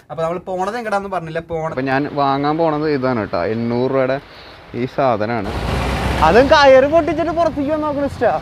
അപ്പോൾ നമ്മൾ പോണത് എങ്ങടാന്ന് പറഞ്ഞില്ല പോണത് അപ്പം ഞാൻ വാങ്ങാൻ പോണത് ഇതാണ് കേട്ടോ എണ്ണൂറ് രൂപയുടെ ഈ സാധനമാണ് അതും കയറ് പൊട്ടിച്ചിട്ട് പുറത്തേക്ക് വന്ന് നോക്കണ ഇഷ്ടാ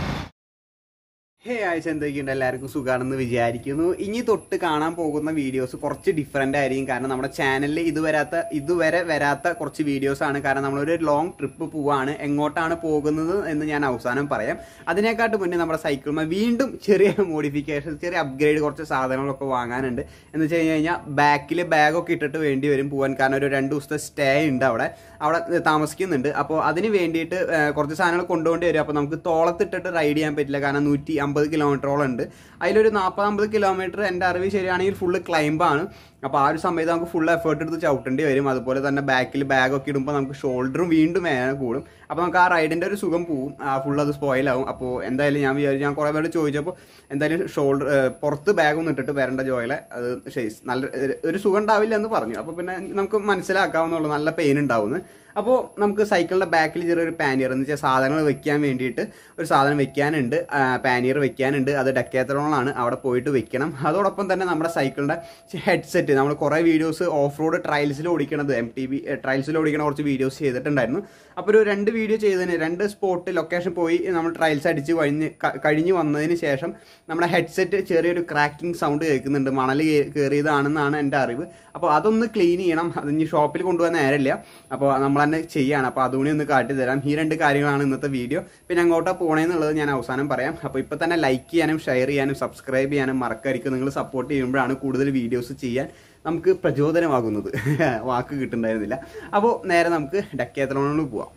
ഹേ ആഴ്ച എന്തൊക്കെയുണ്ട് എല്ലാവർക്കും സുഖാണെന്ന് വിചാരിക്കുന്നു ഇനി തൊട്ട് കാണാൻ പോകുന്ന വീഡിയോസ് കുറച്ച് ഡിഫറെന്റ് ആയിരിക്കും കാരണം നമ്മുടെ ചാനലിൽ ഇതുവരാത്ത ഇതുവരെ വരാത്ത കുറച്ച് വീഡിയോസ് ആണ് കാരണം നമ്മളൊരു ലോങ് ട്രിപ്പ് പോവാണ് എങ്ങോട്ടാണ് പോകുന്നത് എന്ന് ഞാൻ അവസാനം പറയാം അതിനെക്കാട്ട് മുന്നേ നമ്മുടെ സൈക്കിളിൽ വീണ്ടും ചെറിയ മോഡിഫിക്കേഷൻ ചെറിയ അപ്ഗ്രേഡ് കുറച്ച് സാധനങ്ങളൊക്കെ വാങ്ങാനുണ്ട് എന്ന് വെച്ച് കഴിഞ്ഞ് കഴിഞ്ഞാൽ ബാക്കിൽ ബാഗൊക്കെ ഇട്ടിട്ട് വേണ്ടി വരും പോകാൻ കാരണം ഒരു രണ്ട് ദിവസത്തെ സ്റ്റേ ഉണ്ട് അവിടെ അവിടെ താമസിക്കുന്നുണ്ട് അപ്പോൾ അതിന് വേണ്ടിയിട്ട് ആ, കുറച്ച് സാധനങ്ങൾ കൊണ്ടുപോകേണ്ടി വരും അപ്പോൾ നമുക്ക് തോളത്തിട്ടിട്ട് റൈഡ് ചെയ്യാൻ പറ്റില്ല കാരണം നൂറ്റി അമ്പത് കിലോമീറ്ററോളം ഉണ്ട് അതിലൊരു നാൽപ്പത് അമ്പത് കിലോമീറ്റർ എൻ്റെ അറിവ് ശരിയാണെങ്കിൽ ഫുള്ള് ക്ലൈംബാണ് അപ്പോൾ ആ ഒരു സമയത്ത് നമുക്ക് ഫുൾ എഫേർട്ട് എടുത്ത് ചവിട്ടേണ്ടി വരും അതുപോലെ തന്നെ ബാക്കിൽ ബാഗൊക്കെ ഇടുമ്പോൾ നമുക്ക് ഷോൾഡറും വീണ്ടും വേദന കൂടും അപ്പോൾ നമുക്ക് ആ റൈഡിൻ്റെ ഒരു സുഖം പോവും ഫുൾ അത് സ്പോയിലാവും അപ്പോൾ എന്തായാലും ഞാൻ വിചാരിച്ചു ഞാൻ കുറേ പേരോട് ചോദിച്ചപ്പോൾ എന്തായാലും ഷോൾഡർ പുറത്ത് ബാഗൊന്നും ഇട്ടിട്ട് വരേണ്ട ജോയിലെ അത് ഷെയ്സ് നല്ല ഒരു സുഖം ഉണ്ടാവില്ല എന്ന് പറഞ്ഞു അപ്പോൾ പിന്നെ നമുക്ക് മനസ്സിലാക്കാവുന്നുള്ളൂ നല്ല പെയിൻ ഉണ്ടാവുന്നു അപ്പോൾ നമുക്ക് സൈക്കിളിൻ്റെ ബാക്കിൽ ചെറിയൊരു പാനിയർ എന്ന് വെച്ചാൽ സാധനങ്ങൾ വെക്കാൻ വേണ്ടിയിട്ട് ഒരു സാധനം വെക്കാനുണ്ട് പാനിയർ വെക്കാനുണ്ട് അത് ഡെക്കേത്തറോളാണ് അവിടെ പോയിട്ട് വെക്കണം അതോടൊപ്പം തന്നെ നമ്മുടെ സൈക്കിളിൻ്റെ ഹെഡ്സെറ്റ് നമ്മൾ കുറേ വീഡിയോസ് ഓഫ് റോഡ് ട്രയൽസിൽ ഓടിക്കണത് എം ടി ബി ട്രയൽസിൽ ഓടിക്കണ കുറച്ച് വീഡിയോസ് ചെയ്തിട്ടുണ്ടായിരുന്നു അപ്പോൾ ഒരു രണ്ട് വീഡിയോ ചെയ്തതിന് രണ്ട് സ്പോട്ട് ലൊക്കേഷൻ പോയി നമ്മൾ ട്രയൽസ് അടിച്ച് കഴിഞ്ഞ് ക- കഴിഞ്ഞ് വന്നതിന് ശേഷം നമ്മുടെ ഹെഡ്സെറ്റ് ചെറിയൊരു ക്രാക്കിംഗ് സൗണ്ട് കേൾക്കുന്നുണ്ട് മണൽ കേ- കയറിയതാണെന്നാണ് എൻ്റെ അറിവ് അപ്പോൾ അതൊന്ന് ക്ലീൻ ചെയ്യണം അത് ഇനി ഷോപ്പിൽ കൊണ്ടുപോകാൻ നേരമില്ല അപ്പോൾ നമ്മൾ തന്നെ ചെയ്യാണ് അപ്പോൾ അതുകൂടി ഒന്ന് കാട്ടി തരാം ഈ രണ്ട് കാര്യങ്ങളാണ് ഇന്നത്തെ വീഡിയോ പിന്നെ അങ്ങോട്ടാ പോണേന്നുള്ളത് ഞാൻ അവസാനം പറയാം അപ്പോൾ ഇപ്പോൾ തന്നെ ലൈക്ക് ചെയ്യാനും ഷെയർ ചെയ്യാനും സബ്സ്ക്രൈബ് ചെയ്യാനും മറക്കായിരിക്കും നിങ്ങൾ സപ്പോർട്ട് ചെയ്യുമ്പോഴാണ് കൂടുതൽ വീഡിയോസ് ചെയ്യാൻ നമുക്ക് പ്രചോദനമാകുന്നത് വാക്ക് കിട്ടുന്നുണ്ടായിരുന്നില്ല അപ്പോൾ നേരെ നമുക്ക് ഡക്കേത്തലോണിൽ പോവാം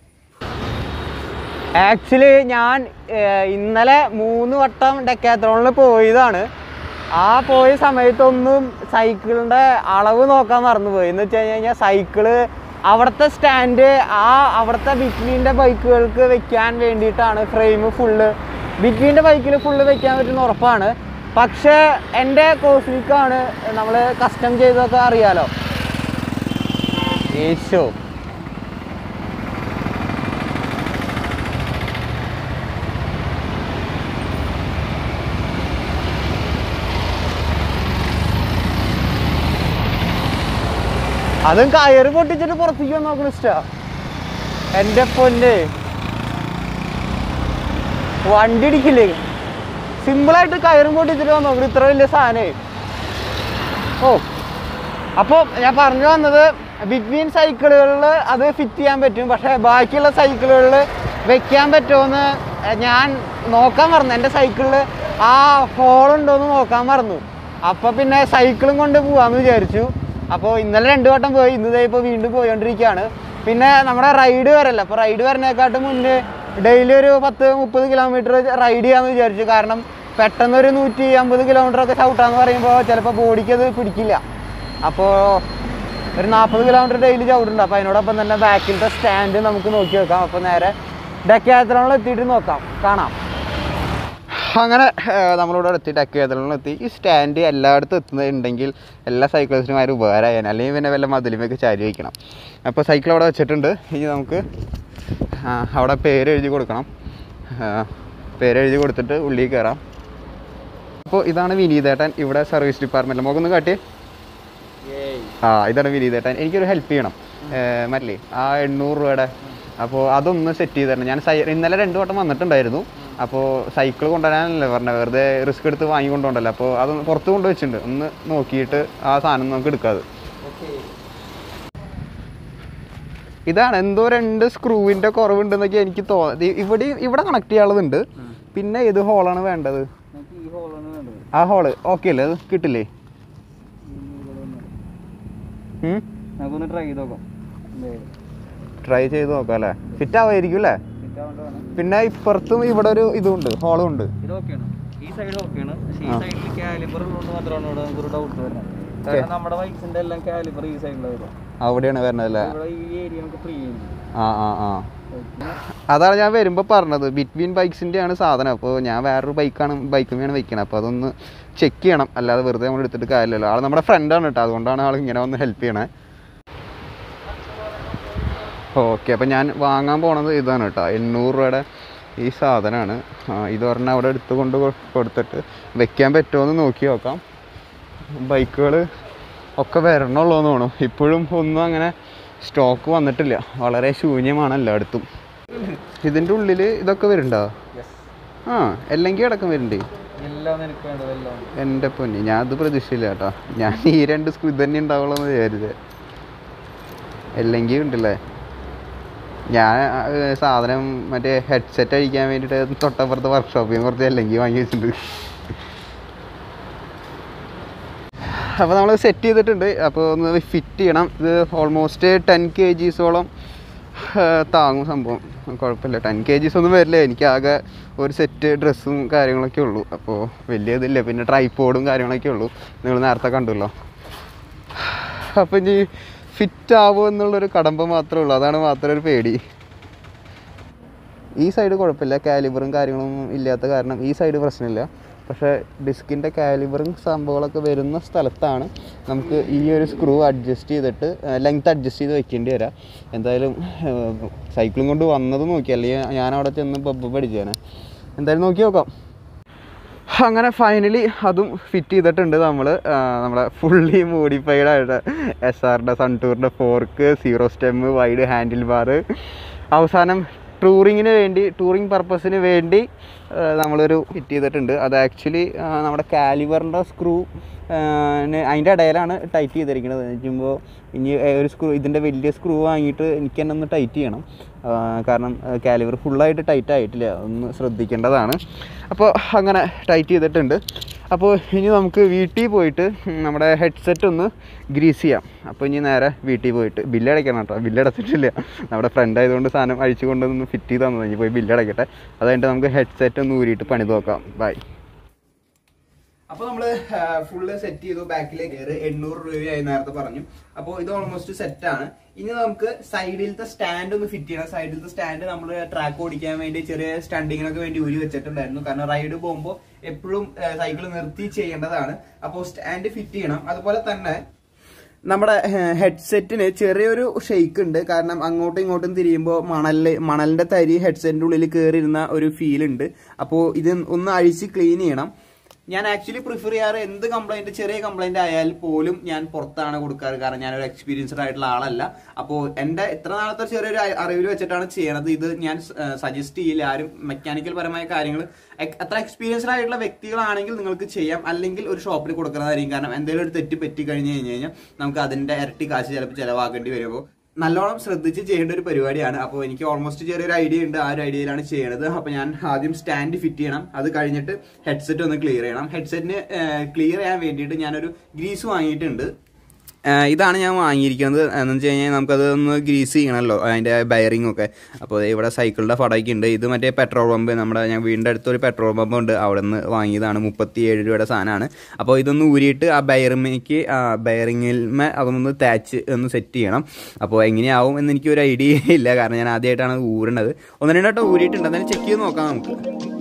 ആക്ച്വലി ഞാൻ ഏർ, ഇന്നലെ മൂന്ന് വട്ടം ഡെക്കാത്രോണിൽ പോയതാണ് ആ പോയ സമയത്തൊന്നും സൈക്കിളിൻ്റെ അളവ് നോക്കാൻ മറന്നുപോയി എന്ന് വെച്ച് കഴിഞ്ഞ് കഴിഞ്ഞാൽ സൈക്കിള് അവിടുത്തെ സ്റ്റാൻഡ് ആ അവിടുത്തെ ബിറ്റ്വീൻ്റെ ബൈക്കുകൾക്ക് വെക്കാൻ വേണ്ടിയിട്ടാണ് ഫ്രെയിം ഫുള്ള് ബിറ്റ്വീൻ്റെ ബൈക്കിൽ ഫുള്ള് വെക്കാൻ പറ്റുന്ന ഉറപ്പാണ് പക്ഷേ എൻ്റെ കോസ്മിക്കാണ് നമ്മൾ കസ്റ്റം ചെയ്തൊക്കെ അറിയാലോ യേശോ അതും കയറ് പൊട്ടിച്ചിട്ട് പുറത്തേക്ക് വന്ന് നോക്കണ ഇഷ്ടാ എൻ്റെ പൊന്നെ വണ്ടി ഇടിക്കില്ലേ സിമ്പിളായിട്ട് കയറും പൊട്ടിച്ചിട്ട് വന്ന് നോക്കണം ഇത്ര വലിയ സാധനേ ഓ അപ്പോൾ ഞാൻ പറഞ്ഞു വന്നത് ബിറ്റ്വീൻ സൈക്കിളുകളിൽ അത് ഫിറ്റ് ചെയ്യാൻ പറ്റും പക്ഷേ ബാക്കിയുള്ള സൈക്കിളുകളിൽ വെക്കാൻ പറ്റുമോയെന്ന് ഞാൻ നോക്കാൻ മറന്നു എൻ്റെ സൈക്കിളിൽ ആ ഹോളുണ്ടോ എന്ന് നോക്കാൻ മറന്നു അപ്പോൾ പിന്നെ സൈക്കിളും കൊണ്ട് പോകാമെന്ന് വിചാരിച്ചു അപ്പോൾ ഇന്നലെ രണ്ട് വട്ടം പോയി ഇന്ന് ദേ ഇപ്പോൾ വീണ്ടും പോയിക്കൊണ്ടിരിക്കുകയാണ് പിന്നെ നമ്മുടെ റൈഡ് വരല്ല അപ്പോൾ റൈഡ് വരുന്നതിനെക്കാട്ടും മുന്നേ ഡെയിലി ഒരു പത്ത് മുപ്പത് കിലോമീറ്റർ റൈഡ് ചെയ്യാമെന്ന് വിചാരിച്ചു കാരണം പെട്ടെന്ന് ഒരു നൂറ്റി അമ്പത് കിലോമീറ്റർ ഒക്കെ ചവിട്ടാന്ന് പറയുമ്പോൾ ചിലപ്പോൾ ബോഡിക്ക് അത് പിടിക്കില്ല അപ്പോൾ ഒരു നാൽപ്പത് കിലോമീറ്റർ ഡെയിലി ചവിട്ടുണ്ട് അപ്പോൾ അതിനോടൊപ്പം തന്നെ ബാക്കിലത്തെ സ്റ്റാൻഡ് നമുക്ക് നോക്കി വെക്കാം അപ്പോൾ നേരെ ഡെക്കാത്രണിൽ എത്തിയിട്ട് നോക്കാം കാണാം അങ്ങനെ ഏഹ്, നമ്മളിവിടെ എത്തി ടക്കേതലിൽ എത്തി ഈ സ്റ്റാൻഡ് എല്ലായിടത്തും എത്തുന്നുണ്ടെങ്കിൽ എല്ലാ സൈക്കിൾസിനുമാരും ഉപകാരമായാൽ അല്ലെങ്കിൽ പിന്നെ വല്ല മതിലുമൊക്കെ ചാരി വയ്ക്കണം അപ്പോൾ സൈക്കിൾ അവിടെ വെച്ചിട്ടുണ്ട് ഇനി നമുക്ക് ആ, അവിടെ പേര് എഴുതി കൊടുക്കണം ആ, പേര് എഴുതി കൊടുത്തിട്ട് ഉള്ളിൽ കയറാം അപ്പോൾ ഇതാണ് വിനീതേട്ടൻ ഇവിടെ സർവീസ് ഡിപ്പാർട്ട്മെൻറ്റിൽ നമുക്കൊന്ന് കാട്ടിയേ ആ ഇതാണ് വിനീതേട്ടൻ എനിക്കൊരു ഹെൽപ്പ് ചെയ്യണം ഏഹ്, മറ്റേ ആ എണ്ണൂറ് രൂപയുടെ അപ്പോൾ അതൊന്ന് സെറ്റ് ചെയ്ത് തരണം ഞാൻ സൈ ഇന്നലെ രണ്ട് വട്ടം വന്നിട്ടുണ്ടായിരുന്നു അപ്പോൾ സൈക്കിൾ കൊണ്ടുവരാനല്ലേ പറഞ്ഞത് വെറുതെ റിസ്ക് എടുത്ത് വാങ്ങി കൊണ്ടുപോകണ്ടല്ലോ അപ്പോൾ അതൊന്ന് പുറത്ത് കൊണ്ടുവച്ചിട്ടുണ്ട് ഒന്ന് നോക്കിയിട്ട് ആ സാധനം നമുക്ക് എടുക്കാതെ ഇതാണ് എന്തോ രണ്ട് സ്ക്രൂവിൻ്റെ കുറവുണ്ടെന്നൊക്കെ എനിക്ക് തോന്നുന്നത് ഇവിടെ ഇവിടെ കണക്ട് ചെയ്യാനുള്ളതുണ്ട് പിന്നെ ഏത് ഹോളാണ് വേണ്ടത് ആ ഹോള് ഓക്കെ അല്ലേ അത് കിട്ടില്ലേ ഉം? നമുക്കൊന്ന് ട്രൈ ചെയ്ത് നോക്കാം ട്രൈ ചെയ്ത് നോക്കാം അല്ലേ ഫിറ്റ് ആവുമായിരിക്കും അല്ലേ പിന്നെ ഇപ്പുറത്തും ഇവിടെ ഒരു ഇതുണ്ട് ഹോളും ഉണ്ട് ഇത് ഓക്കെയാണ് ഈ സൈഡ് ഓക്കെയാണ് പക്ഷേ ഈ ആ. സൈഡിൽ കാലിബർ ഉള്ളതുകൊണ്ട് മാത്രമാണ് ഇവിടെ നമുക്കൊരു ഡൗട്ട് വരുന്നത് കാരണം നമ്മുടെ ബൈക്സിന്റെ എല്ലാം കാലിബർ ഈ സൈഡിലാണ് വരും അവിടെയാണ് വരുന്നത് അല്ലേ ഇവിടെ ഈ ഏരിയ നമുക്ക് ഫ്രീ ചെയ്യും ആ ആ ആ അതാണ് ഞാൻ വരുമ്പോൾ പറഞ്ഞത് ബിറ്റ്വീൻ ബൈക്സിൻ്റെ ആണ് സാധനം അപ്പോൾ ഞാൻ വേറൊരു ബൈക്കാണ് ബൈക്കുമാണ് വെക്കണം അപ്പോൾ അതൊന്ന് ചെക്ക് ചെയ്യണം അല്ലാതെ വെറുതെ നമ്മൾ എടുത്തിട്ട് കാര്യമില്ലല്ലോ ആൾ നമ്മുടെ ഫ്രണ്ടാണ് കേട്ടോ അതുകൊണ്ടാണ് ആൾ ഇങ്ങനെ വന്ന് ഹെൽപ്പ് ചെയ്യണേ ഓക്കെ അപ്പോൾ ഞാൻ വാങ്ങാൻ പോണത് ഇതാണ് കേട്ടോ എണ്ണൂറ് രൂപയുടെ ഈ സാധനമാണ് ഇത് പറഞ്ഞാൽ അവിടെ എടുത്ത് കൊണ്ട് കൊ- കൊടുത്തിട്ട് വെക്കാൻ പറ്റുമോ എന്ന് നോക്കി നോക്കാം ബൈക്കുകൾ ഒക്കെ വരണുള്ളൂ എന്ന് തോന്നുന്നു ഇപ്പോഴും ഒന്നും അങ്ങനെ സ്റ്റോക്ക് വന്നിട്ടില്ല വളരെ ശൂന്യമാണ് എല്ലായിടത്തും ഇതിൻ്റെ ഉള്ളിൽ ഇതൊക്കെ വരുന്നുണ്ടോ ആ അല്ലെങ്കിൽ അടക്കം വരുന്നുണ്ട് എല്ലാം എനിക്ക് വേണ്ടത് എല്ലാം എൻ്റെ പൊന്നി ഞാൻ അത് പ്രതീക്ഷയില്ല കേട്ടോ ഞാൻ ഈ രണ്ട് സ്ക്രൂ തന്നെ ഉണ്ടാവുള്ളൂ എന്ന് വിചാരിച്ചത് അല്ലെങ്കിൽ ഉണ്ടല്ലേ ഞാൻ ഏർ, സാധനം മറ്റേ ഹെഡ്സെറ്റ് അഴിക്കാൻ വേണ്ടിയിട്ട് തൊട്ടപ്പുറത്തെ വർക്ക്ഷോപ്പിൽ നിന്ന് കുറച്ച് അല്ലെങ്കിൽ വാങ്ങി വെച്ചിട്ടുണ്ട് അപ്പോൾ നമ്മൾ സെറ്റ് ചെയ്തിട്ടുണ്ട് അപ്പോൾ ഒന്ന് ഫിറ്റ് ചെയ്യണം ഇത് ഓൾമോസ്റ്റ് ടെൻ കെ ജീസോളം താങ്ങും സംഭവം കുഴപ്പമില്ല ടെൻ കെ ജീസ് ഒന്നും വരില്ല എനിക്ക് ആകെ ഒരു സെറ്റ് ഡ്രസ്സും കാര്യങ്ങളൊക്കെ ഉള്ളൂ അപ്പോൾ വലിയ ഇതില്ല പിന്നെ ട്രൈപ്പോഡും കാര്യങ്ങളൊക്കെ ഉള്ളൂ നിങ്ങൾ നേരത്തെ കണ്ടല്ലോ അപ്പം ഇനി ഫിറ്റ് ആവുമോ എന്നുള്ളൊരു കടമ്പ മാത്രമേ ഉള്ളൂ അതാണ് മാത്രം ഒരു പേടി ഈ സൈഡ് കുഴപ്പമില്ല കാലിബറും കാര്യങ്ങളൊന്നും ഇല്ലാത്ത കാരണം ഈ സൈഡ് പ്രശ്നമില്ല പക്ഷേ ഡിസ്കിൻ്റെ കാലിബറും സംഭവങ്ങളൊക്കെ വരുന്ന സ്ഥലത്താണ് നമുക്ക് ഈ ഒരു സ്ക്രൂ അഡ്ജസ്റ്റ് ചെയ്തിട്ട് ലെങ്ത് അഡ്ജസ്റ്റ് ചെയ്ത് വെക്കേണ്ടി വരാം എന്തായാലും സൈക്കിളും കൊണ്ട് വന്നത് നോക്കി അല്ലെങ്കിൽ ഞാൻ അവിടെ ചെന്ന് ബബ്ബ് പഠിച്ചേനെ എന്തായാലും നോക്കി നോക്കാം അങ്ങനെ ഫൈനലി അതും ഫിറ്റ് ചെയ്തിട്ടുണ്ട് നമ്മൾ നമ്മുടെ ഫുള്ളി മോഡിഫൈഡ് ആയിട്ട് എസ് ആറിൻ്റെ സൺടൂറിൻ്റെ fork zero stem wide handle bar അവസാനം ടൂറിങ്ങിന് വേണ്ടി ടൂറിങ് പർപ്പസിന് വേണ്ടി ആ, നമ്മളൊരു ഫിറ്റ് ചെയ്തിട്ടുണ്ട് അത് ആക്ച്വലി നമ്മുടെ കാലിവറിൻ്റെ സ്ക്രൂ അതിൻ്റെ ഇടയിലാണ് ടൈറ്റ് ചെയ്തിരിക്കുന്നത് എന്ന് വെച്ചുമ്പോൾ ഇനി ഒരു സ്ക്രൂ ഇതിൻ്റെ വലിയ സ്ക്രൂ വാങ്ങിയിട്ട് എനിക്ക് തന്നെ ഒന്ന് ടൈറ്റ് ചെയ്യണം ആ, കാരണം കാലിവർ ഫുള്ളായിട്ട് ടൈറ്റ് ആയിട്ടില്ല ഒന്ന് ശ്രദ്ധിക്കേണ്ടതാണ് അപ്പോൾ അങ്ങനെ ടൈറ്റ് ചെയ്തിട്ടുണ്ട് അപ്പോൾ ഇനി നമുക്ക് വീട്ടിൽ പോയിട്ട് നമ്മുടെ ഹെഡ്സെറ്റ് ഒന്ന് ഗ്രീസ് ചെയ്യാം അപ്പോൾ ഇനി നേരെ വീട്ടിൽ പോയിട്ട് ബില്ല് അടയ്ക്കണം കേട്ടോ ബില്ല് അടച്ചിട്ടില്ല നമ്മുടെ ഫ്രണ്ട് ആയതുകൊണ്ട് സാധനം അഴിച്ചു കൊണ്ടൊന്ന് ഫിറ്റ് ചെയ്ത് തന്നത് ഇനി പോയി ബില്ല് അടയ്ക്കട്ടെ അത് കഴിഞ്ഞിട്ട് നമുക്ക് ഹെഡ്സെറ്റ് ഒന്ന് ഊരിയിട്ട് പണി നോക്കാം ബൈ അപ്പൊ നമ്മള് ഫുള്ള് സെറ്റ് ചെയ്തു ബാക്കിലേക്ക് കയറി എണ്ണൂറ് രൂപയായി നേരത്തെ പറഞ്ഞു അപ്പോൾ ഇത് ഓൾമോസ്റ്റ് സെറ്റ് ആണ് ഇനി നമുക്ക് സൈഡിലത്തെ സ്റ്റാൻഡ് ഒന്ന് ഫിറ്റ് ചെയ്യണം സൈഡിലത്തെ സ്റ്റാൻഡ് നമ്മൾ ട്രാക്ക് ഓടിക്കാൻ വേണ്ടി ചെറിയ സ്റ്റാൻഡിങ്ങിനൊക്കെ വേണ്ടി ഊരി വെച്ചിട്ടുണ്ടായിരുന്നു കാരണം റൈഡ് പോകുമ്പോൾ എപ്പോഴും സൈക്കിൾ നിർത്തി ചെയ്യേണ്ടതാണ് അപ്പോൾ സ്റ്റാൻഡ് ഫിറ്റ് ചെയ്യണം അതുപോലെ തന്നെ നമ്മുടെ ഹെഡ്സെറ്റിന് ചെറിയൊരു ഷെയ്ക്ക് ഉണ്ട് കാരണം അങ്ങോട്ടും ഇങ്ങോട്ടും തിരിയുമ്പോൾ മണലില് മണലിന്റെ തരി ഹെഡ്സെറ്റിന്റെ ഉള്ളിൽ കയറിയിരുന്ന ഒരു ഫീൽ ഉണ്ട് അപ്പോൾ ഇത് ഒന്ന് അഴിച്ച് ക്ലീൻ ചെയ്യണം ഞാൻ ആക്ച്വലി പ്രിഫർ ചെയ്യാറ് എന്ത് കംപ്ലൈന്റ് ചെറിയ കംപ്ലൈന്റ് ആയാൽ പോലും ഞാൻ പുറത്താണ് കൊടുക്കാറ് കാരണം ഞാനൊരു എക്സ്പീരിയൻസ്ഡ് ആയിട്ടുള്ള ആളല്ല അപ്പോൾ എന്റെ ഇത്ര നാളത്തെ ചെറിയൊരു അ- അറിവിൽ വെച്ചിട്ടാണ് ചെയ്യണത് ഇത് ഞാൻ സജസ്റ്റ് ചെയ്യില്ല ആരും മെക്കാനിക്കൽ പരമായ കാര്യങ്ങൾ അത്ര എക്സ്പീരിയൻസ്ഡ് ആയിട്ടുള്ള വ്യക്തികളാണെങ്കിൽ നിങ്ങൾക്ക് ചെയ്യാം അല്ലെങ്കിൽ ഒരു ഷോപ്പിൽ കൊടുക്കുന്നതായിരിക്കും കാരണം എന്തെങ്കിലും ഒരു തെറ്റ് പറ്റി കഴിഞ്ഞ് കഴിഞ്ഞ് കഴിഞ്ഞാൽ നമുക്ക് അതിന്റെ ഇരട്ടി കാശ് ചിലപ്പോൾ ചിലവാക്കേണ്ടി വരുമ്പോൾ നല്ലോണം ശ്രദ്ധിച്ച് ചെയ്യേണ്ട ഒരു പരിപാടിയാണ് അപ്പോൾ എനിക്ക് ഓൾമോസ്റ്റ് ചെറിയൊരു ഐഡിയ ഉണ്ട് ആ ഒരു ഐഡിയയിലാണ് ചെയ്യണത് അപ്പോൾ ഞാൻ ആദ്യം സ്റ്റാൻഡ് ഫിറ്റ് ചെയ്യണം അത് കഴിഞ്ഞിട്ട് ഹെഡ്സെറ്റ് ഒന്ന് ക്ലിയർ ചെയ്യണം ഹെഡ്സെറ്റിന് ക്ലിയർ ചെയ്യാൻ വേണ്ടിയിട്ട് ഞാനൊരു ഗ്രീസ് വാങ്ങിയിട്ടുണ്ട് ഏഹ് ഇതാണ് ഞാൻ വാങ്ങിയിരിക്കുന്നത് എന്ന് വെച്ച് കഴിഞ്ഞാൽ നമുക്കത് ഒന്ന് ഗ്രീസ് ചെയ്യണമല്ലോ അതിൻ്റെ ബയറിംഗ് ഒക്കെ അപ്പോൾ ദേ ഇവിടെ സൈക്കിളിൻ്റെ ഫടയ്ക്ക് ഉണ്ട് ഇത് മറ്റേ പെട്രോൾ പമ്പ് നമ്മുടെ ഞാൻ വീടിൻ്റെ അടുത്തൊരു പെട്രോൾ പമ്പ് ഉണ്ട് അവിടെ നിന്ന് വാങ്ങിയതാണ് മുപ്പത്തി ഏഴ് രൂപയുടെ സാധനമാണ് അപ്പോൾ ഇതൊന്ന് ഊരിയിട്ട് ആ ബയറിമേക്ക് ആ ബയറിങ്ങിൽമേ അതൊന്ന് തേച്ച് ഒന്ന് സെറ്റ് ചെയ്യണം അപ്പോൾ എങ്ങനെയാവും എന്ന് എനിക്ക് ഒരു ഐഡിയ ഇല്ല കാരണം ഞാൻ ആദ്യമായിട്ടാണ് ഊരണത് ഒന്ന് രണ്ട് വട്ടം ഊരിയിട്ടുണ്ട് എന്തായാലും ചെക്ക് ചെയ്ത് നോക്കാം നമുക്ക്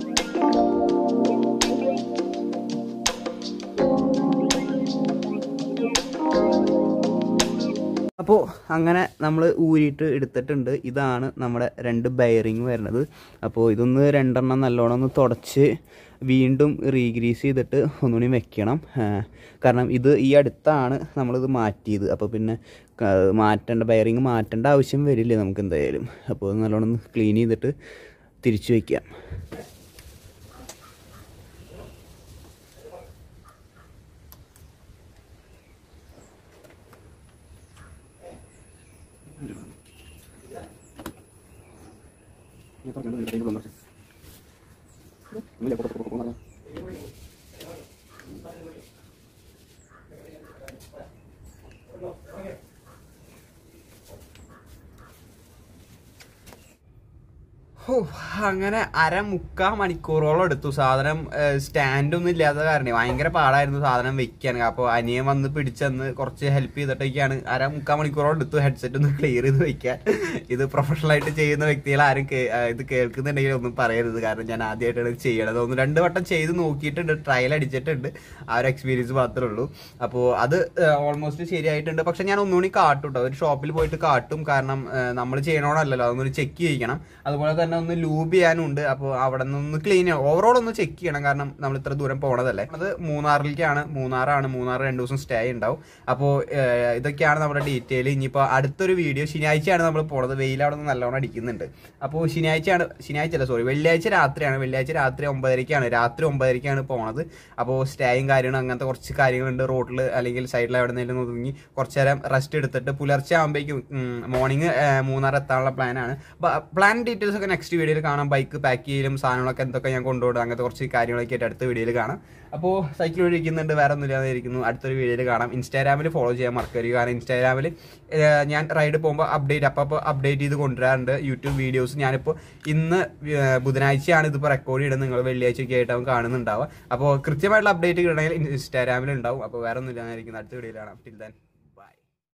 അപ്പോൾ അങ്ങനെ നമ്മൾ ഊരിയിട്ട് എടുത്തിട്ടുണ്ട് ഇതാണ് നമ്മുടെ രണ്ട് ബയറിങ് വരുന്നത് അപ്പോൾ ഇതൊന്ന് രണ്ടെണ്ണം നല്ലോണം ഒന്ന് തുടച്ച് വീണ്ടും റീഗ്രീസ് ചെയ്തിട്ട് ഒന്നുകൂടി വെക്കണം ആ, കാരണം ഇത് ഈ അടുത്താണ് നമ്മളിത് മാറ്റിയത് അപ്പോൾ പിന്നെ ക- മാറ്റേണ്ട ബയറിങ് മാറ്റേണ്ട ആവശ്യം വരില്ല നമുക്ക് എന്തായാലും അപ്പോൾ ഇത് നല്ലോണം ഒന്ന് ക്ലീൻ ചെയ്തിട്ട് തിരിച്ചു വയ്ക്കാം ഹോ, അങ്ങനെ അര മുക്കാ മണിക്കൂറോളം എടുത്തു സാധനം സ്റ്റാൻഡ് ഒന്നും ഇല്ലാത്ത കാരണം ഭയങ്കര പാടായിരുന്നു സാധനം വെക്കാൻ അപ്പോൾ അനിയൻ വന്ന് പിടിച്ചെന്ന് കുറച്ച് ഹെൽപ്പ് ചെയ്തിട്ടൊക്കെയാണ് അര മുക്കാ മണിക്കൂറോളം എടുത്തു ഹെഡ്സെറ്റ് ഒന്ന് ക്ലിയർ ചെയ്ത് വെക്കാൻ ഇത് പ്രൊഫഷണൽ ആയിട്ട് ചെയ്യുന്ന വ്യക്തികൾ ആരും കേ- ആ, ഇത് കേൾക്കുന്നുണ്ടെങ്കിൽ ഒന്നും പറയരുത് കാരണം ഞാൻ ആദ്യമായിട്ടാണ് ഇത് ചെയ്യണത് ഒന്ന് രണ്ട് വട്ടം ചെയ്ത് നോക്കിയിട്ടുണ്ട് ട്രയൽ അടിച്ചിട്ടുണ്ട് ആ ഒരു എക്സ്പീരിയൻസ് മാത്രമേ ഉള്ളൂ അപ്പോൾ അത് ഓൾമോസ്റ്റ് ശരിയായിട്ടുണ്ട് പക്ഷെ ഞാൻ ഒന്നുകൂടി കാട്ടും കേട്ടോ ഒരു ഷോപ്പിൽ പോയിട്ട് കാട്ടും കാരണം നമ്മൾ ചെയ്യണോടല്ലല്ലോ അതൊന്നൊരു ചെക്ക് ചെയ്യിക്കണം അതുപോലെ തന്നെ ഒന്ന് ലൂബ് ചെയ്യാനുണ്ട് അപ്പോൾ അവിടെ നിന്ന് ക്ലീൻ ചെയ്യണം ഓവറോൾ ഒന്ന് ചെക്ക് ചെയ്യണം കാരണം നമ്മൾ ഇത്ര ദൂരം പോണതല്ലേ അത് മൂന്നാറിലേക്കാണ് മൂന്നാറാണ് മൂന്നാർ രണ്ട് ദിവസം സ്റ്റേ ഉണ്ടാവും അപ്പോൾ ഇതൊക്കെയാണ് നമ്മുടെ ഡീറ്റെയിൽ ഇനിയിപ്പോൾ അടുത്തൊരു വീഡിയോ ശനിയാഴ്ചയാണ് നമ്മൾ പോണത് വെയിൽ അവിടെ നിന്ന് നല്ലോണം അടിക്കുന്നുണ്ട് അപ്പോൾ ശനിയാഴ്ചയാണ് ശനിയാഴ്ച അല്ല സോറി വെള്ളിയാഴ്ച രാത്രിയാണ് വെള്ളിയാഴ്ച രാത്രി ഒമ്പതരയ്ക്കാണ് രാത്രി ഒമ്പതരയ്ക്കാണ് പോണത് അപ്പോൾ സ്റ്റേയും കാര്യങ്ങളും അങ്ങനത്തെ കുറച്ച് കാര്യങ്ങളുണ്ട് റോഡിൽ അല്ലെങ്കിൽ സൈഡിൽ എവിടെ നിന്നെങ്കിലും ഒതുങ്ങി കുറച്ച് നേരം റെസ്റ്റ് എടുത്തിട്ട് പുലർച്ചെ ആകുമ്പോഴേക്കും മോർണിംഗ് മൂന്നാർ എത്താനുള്ള പ്ലാനാണ് പ്ലാൻ ഡീറ്റെയിൽസ് ഒക്കെ നെക്സ്റ്റ് വീഡിയോയിൽ കാണാം ബൈക്ക് പാക്ക് ചെയ്യലും സാധനങ്ങളൊക്കെ എന്തൊക്കെ ഞാൻ കൊണ്ടുപോകും അങ്ങനത്തെ കുറച്ച് കാര്യങ്ങളൊക്കെ ആയിട്ട് അടുത്ത വീഡിയോയിൽ കാണാം അപ്പോൾ സൈക്കിൾ ഇരിക്കുന്നുണ്ട് വേറെ ഒന്നുമില്ലാതെ ഇരിക്കുന്നു അടുത്തൊരു വീഡിയോയിൽ കാണാം ഇൻസ്റ്റാഗ്രാമിൽ ഫോളോ ചെയ്യാൻ മറക്കരുത് കാരണം ഇൻസ്റ്റാഗ്രാമിൽ ഞാൻ റൈഡ് പോകുമ്പോൾ അപ്ഡേറ്റ് അപ്പോൾ അപ്പോൾ അപ്ഡേറ്റ് ചെയ്ത് കൊണ്ടുവരാറുണ്ട് യൂട്യൂബ് വീഡിയോസ് ഞാനിപ്പോൾ ഇന്ന് ഏർ ബുധനാഴ്ചയാണ് ഇതിപ്പോൾ റെക്കോർഡ് ചെയ്യുന്നത് നിങ്ങൾ വെള്ളിയാഴ്ചയൊക്കെ ആയിട്ടാവും കാണുന്നുണ്ടാവുക അപ്പോൾ കൃത്യമായിട്ടുള്ള അപ്ഡേറ്റ് കിട്ടണമെങ്കിൽ ഇൻസ്റ്റാഗ്രാമിൽ ഉണ്ടാവും അപ്പോൾ വേറെ ഒന്നുമില്ലാതെ ഇരിക്കുന്നു അടുത്ത വീഡിയോയിൽ കാണാം ടിൽ ദാൻ